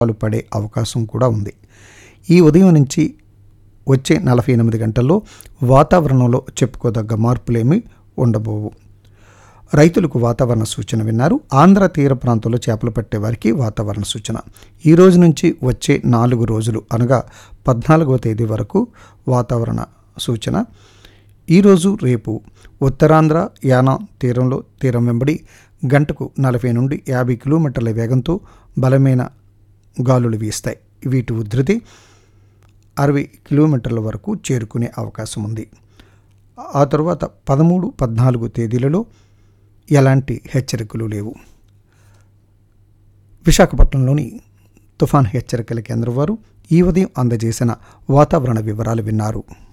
వర్షాలు పడే అవకాశం కూడా ఉంది ఈ ఉదయం నుంచి వచ్చే నలభై ఎనిమిది గంటల్లో వాతావరణంలో చెప్పుకోదగ్గ మార్పులేమీ ఉండబోవు రైతులకు వాతావరణ సూచన విన్నారు ఆంధ్ర తీర ప్రాంతంలో చేపలు పట్టే వారికి వాతావరణ సూచన ఈ రోజు నుంచి వచ్చే నాలుగు రోజులు అనగా పద్నాలుగవ తేదీ వరకు వాతావరణ సూచన ఈరోజు రేపు ఉత్తరాంధ్ర యానా తీరంలో తీరం వెంబడి గంటకు నలభై నుండి యాభై కిలోమీటర్ల వేగంతో బలమైన గాలులు వీస్తాయి వీటి ఉధృతి అరవై కిలోమీటర్ల వరకు చేరుకునే అవకాశం ఉంది ఆ తర్వాత పదమూడు పద్నాలుగు తేదీలలో ఎలాంటి హెచ్చరికలు లేవు విశాఖపట్నంలోని తుఫాన్ హెచ్చరికల కేంద్రం వారు ఈ ఉదయం అందజేసిన వాతావరణ వివరాలు విన్నారు